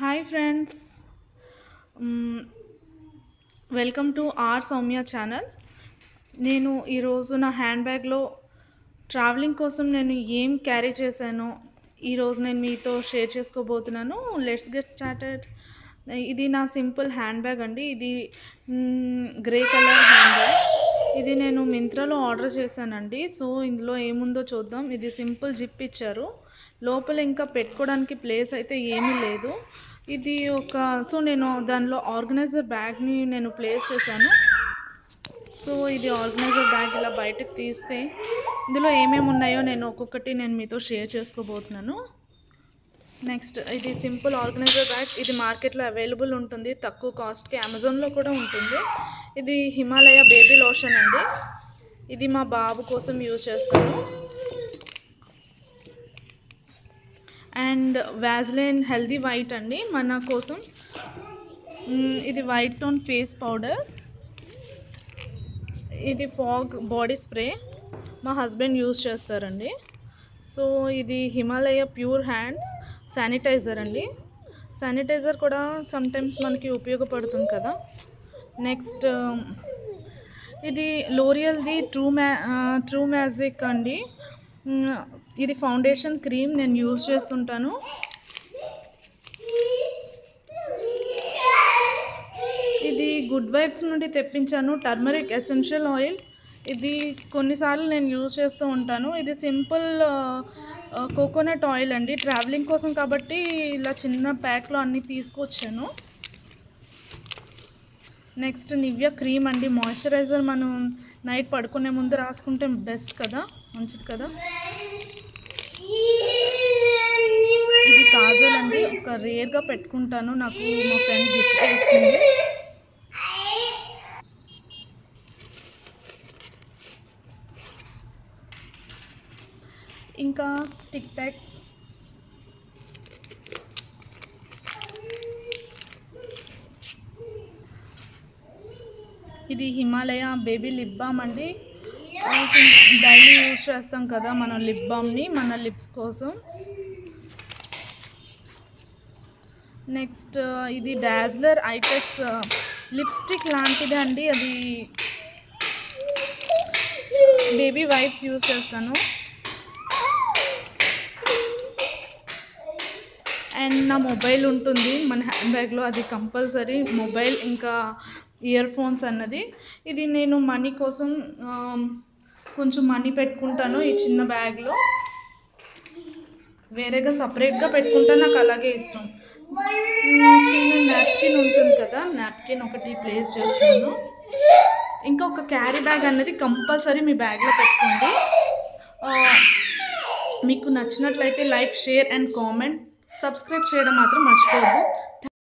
hi friends welcome to R Soumya channel నేను ఈరోజు నా హ్యాండ్ బ్యాగ్లో ట్రావెలింగ్ కోసం నేను ఏం క్యారీ చేశానో ఈరోజు నేను మీతో షేర్ చేసుకోబోతున్నాను లెట్స్ గెట్ స్టార్టెడ్ ఇది నా సింపుల్ హ్యాండ్ బ్యాగ్ అండి ఇది గ్రే కలర్ హ్యాండ్ బ్యాగ్ ఇది నేను మింత్రాలో ఆర్డర్ చేశానండి సో ఇందులో ఏముందో చూద్దాం ఇది సింపుల్ జిప్ ఇచ్చారు లోపల ఇంకా పెట్టుకోవడానికి ప్లేస్ అయితే ఏమీ లేదు ఇది ఒక సో నేను దానిలో ఆర్గనైజర్ బ్యాగ్ని నేను ప్లేస్ చేశాను సో ఇది ఆర్గనైజర్ బ్యాగ్ ఇలా బయటకు తీస్తే ఇందులో ఏమేమి ఉన్నాయో నేను ఒక్కొక్కటి నేను మీతో షేర్ చేసుకోబోతున్నాను నెక్స్ట్ ఇది సింపుల్ ఆర్గనైజర్ బ్యాగ్ ఇది మార్కెట్లో అవైలబుల్ ఉంటుంది తక్కువ కాస్ట్కి అమెజాన్లో కూడా ఉంటుంది ఇది హిమాలయ బేబీ లోషన్ అండి ఇది మా బాబు కోసం యూజ్ చేస్తాను అండ్ వ్యాజ్లైన్ హెల్దీ వైట్ అండి మన కోసం మ్, ఇది వైట్ టోన్ ఫేస్ పౌడర్ ఇది ఫాగ్ బాడీ స్ప్రే మా హస్బెండ్ యూజ్ చేస్తారండి సో ఇది హిమాలయ ప్యూర్ హ్యాండ్స్ శానిటైజర్ అండి శానిటైజర్ కూడా సమ్టైమ్స్ మనకి ఉపయోగపడుతుంది కదా నెక్స్ట్ ఇది లోరియల్ది ట్రూ మ్యా ట్రూ మ్యాజిక్ అండి మ్, ఇది ఫౌండేషన్ క్రీమ్ నేను యూజ్ చేస్తుంటాను ఇది గుడ్ వైబ్స్ నుండి తెప్పించాను టర్మరిక్ ఎసెన్షియల్ ఆయిల్ ఇది కొన్నిసార్లు నేను యూజ్ చేస్తూ ఉంటాను ఇది సింపుల్ కోకోనట్ ఆయిల్ అండి ట్రావెలింగ్ కోసం కాబట్టి ఇలా చిన్న ప్యాక్లో అన్నీ తీసుకొచ్చాను నెక్స్ట్ నివ్య క్రీమ్ అండి మాయిశ్చరైజర్ మనం నైట్ పడుకునే ముందు రాసుకుంటే బెస్ట్ కదా మంచిది కదా ఇది కాజల్ అండి ఒక రేర్గా పెట్టుకుంటాను నాకు మా ఫ్రెండ్ గిఫ్ట్ ఇచ్చింది ఇంకా టిక్ టాక్స్ ఇది హిమాలయ బేబీ లిప్ బామ్ అండి డైలీ యూజ్ చేస్తాం కదా మన లిప్ బామ్ని మన లిప్స్ కోసం నెక్స్ట్ ఇది డాజ్లర్ ఐటెక్స్ లిప్స్టిక్ లాంటిది అండి అది బేబీ వైప్స్ యూజ్ చేస్తాను అండ్ నా మొబైల్ ఉంటుంది మన హ్యాండ్ బ్యాగ్లో అది కంపల్సరీ మొబైల్ ఇంకా ఇయర్ ఫోన్స్ అన్నది ఇది నేను మనీ కోసం ఆ, కొంచెం మనీ పెట్టుకుంటాను ఈ చిన్న బ్యాగ్లో వేరేగా సపరేట్గా పెట్టుకుంటా నాకు అలాగే ఇష్టం ఉమ్, చిన్న నాప్కిన్ ఉంటుంది కదా నాప్కిన్ ఒకటి ప్లేస్ చేస్తాను ఇంకా ఒక క్యారీ బ్యాగ్ అన్నది కంపల్సరీ మీ బ్యాగ్లో పెట్టుకోండి ఆ, మీకు నచ్చినట్లయితే like share and comment subscribe చేయడం మాత్రం మర్చిపోవద్దు